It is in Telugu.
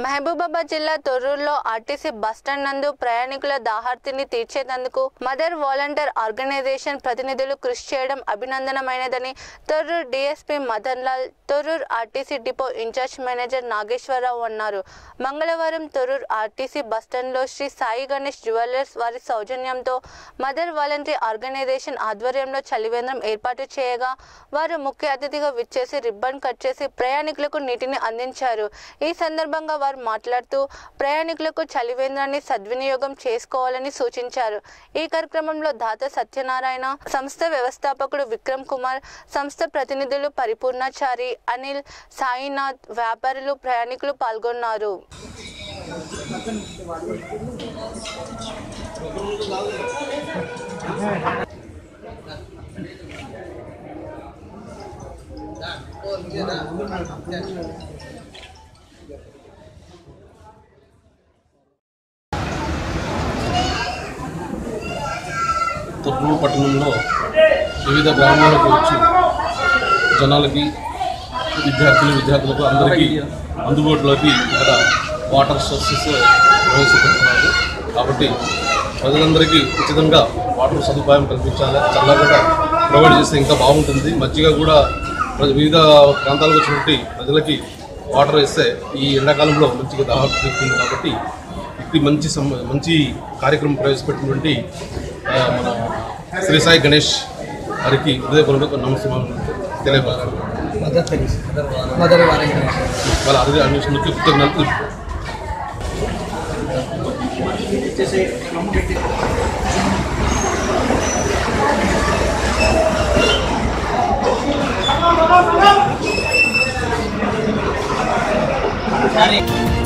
మహబూబాబాద్ జిల్లా తొర్రూరులో ఆర్టీసీ బస్టాండ్ నందు ప్రయాణికుల దాహార్తిని తీర్చేందుకు మదర్ వాలంటీర్ ఆర్గనైజేషన్ ప్రతినిధులు కృషి చేయడం అభినందనమైనదని Thorrur DSP Madan Lal Thorrur RTC depot incharge manager Nageswara Rao అన్నారు మంగళవారం తొర్రూరు ఆర్టీసీ బస్టాండ్లో శ్రీ సాయి గణేష్ జ్యువెలర్స్ వారి సౌజన్యంతో మదర్ వాలంటీర్ ఆర్గనైజేషన్ ఆధ్వర్యంలో చలివేంద్రం ఏర్పాటు చేయగా వారు ముఖ్య అతిథిగా విచ్చేసి రిబ్బన్ కట్ చేసి ప్రయాణికులకు నీటిని అందించారు ఈ సందర్భంగా వారు మాట్లాడుతూ ప్రయాణికులకు చలివేంద్రాన్ని సద్వినియోగం చేసుకోవాలని సూచించారు ఈ కార్యక్రమంలో దాత సత్యనారాయణ సంస్థ వ్యవస్థాపకుడు విక్రమ్ కుమార్ సంస్థ ప్రతినిధులు పరిపూర్ణాచారి అనిల్ సాయినాథ్ వ్యాపారులు ప్రయాణికులు పాల్గొన్నారు తొర్రూరు పట్టణంలో వివిధ గ్రామాలకు వచ్చి జనాలకి విద్యార్థులు విద్యార్థులకు అందరికీ అందుబాటులోకి ఇక్కడ వాటర్ సోర్సెస్ ప్రవేశపెడుతున్నారు కాబట్టి ప్రజలందరికీ ఉచితంగా వాటర్ సదుపాయం కల్పించాలి చల్లగడ ప్రొవైడ్ చేస్తే ఇంకా బాగుంటుంది మజ్జిగ కూడా ప్ర- వివిధ ప్రాంతాలకు వచ్చినటువంటి ప్రజలకి వాటర్ ఇస్తే ఈ ఎండాకాలంలో మంచిగా దాహం తీరుతుంది కాబట్టి ఇది మంచి సమ- మంచి కార్యక్రమం ప్రవేశపెట్టినటువంటి ఆ, మన శ్రీ సాయి గణేష్ గారికి హృదయపూర్వక నమస్కారం తెలియపరుస్తున్నాను మదర్ తెలుసు మదర్ వారంటీ వాళ్ళ అధిక అన్వేషణకి కృతజ్ఞతలు కానీ